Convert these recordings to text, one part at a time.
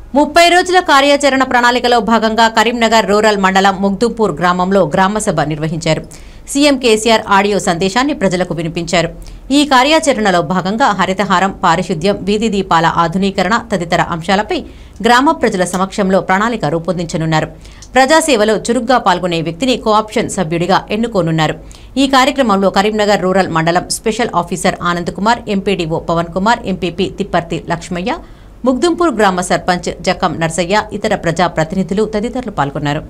ముప్పై రోజుల కార్యాచరణ ప్రణాళికలో భాగంగా కరీంనగర్ రూరల్ మండలం ముగ్దుపూర్ గ్రామంలో గ్రామసభ నిర్వహించారు సీఎం కేసీఆర్ ఆడియో సందేశాన్ని ప్రజలకు వినిపించారు ఈ కార్యాచరణలో భాగంగా హరితహారం పారిశుద్ధ్యం వీధి దీపాల ఆధునీకరణ తదితర అంశాలపై గ్రామ ప్రజల సమక్షంలో ప్రణాళిక రూపొందించనున్నారు ప్రజాసేవలో చురుగ్గా పాల్గొనే వ్యక్తిని కోఆప్షన్ సభ్యుడిగా ఎన్నుకోనున్నారు ఈ కార్యక్రమంలో కరీంనగర్ రూరల్ మండలం special officer Anand Kumar MPDO Pavan Kumar MPP Tipparthi Lakshmaiah Mugdumpur గ్రామ సర్పంచ్ జక్కం నర్సయ్య ఇతర ప్రజా ప్రతినిధులు తదితరులు పాల్గొన్నారు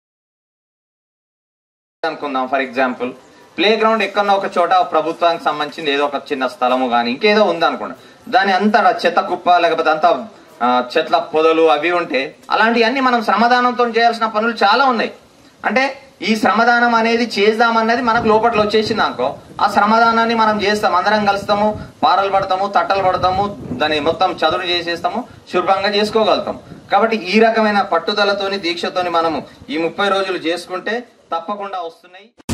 అనుకుందాం ఫర్ ఎగ్జాంపుల్ ప్లే గ్రౌండ్ ఎక్కడో ఒక చోట ప్రభుత్వానికి సంబంధించింది ఏదో ఒక చిన్న స్థలము కానీ ఇంకేదో ఉంది అనుకోండి దాని అంతా చెత్త కుప్ప లేకపోతే అంతా ఆ, చెట్ల పొదలు అవి ఉంటే అలాంటివన్నీ మనం శ్రమదానంతో చేయాల్సిన పనులు చాలా ఉన్నాయి అంటే ఈ శ్రమదానం అనేది చేద్దామన్నది మనకు లోపట్లో వచ్చేసింది అనుకో ఆ శ్రమదానాన్ని మనం చేస్తాం అందరం కలుస్తాము పారలు పడతాము తట్టలు పడతాము దాన్ని మొత్తం చదును చేసేస్తాము శుభ్రంగా చేసుకోగలుగుతాం కాబట్టి ఈ రకమైన పట్టుదలతోని దీక్షతోని మనము ఈ ముప్పై రోజులు చేసుకుంటే తప్పకుండా వస్తున్నాయి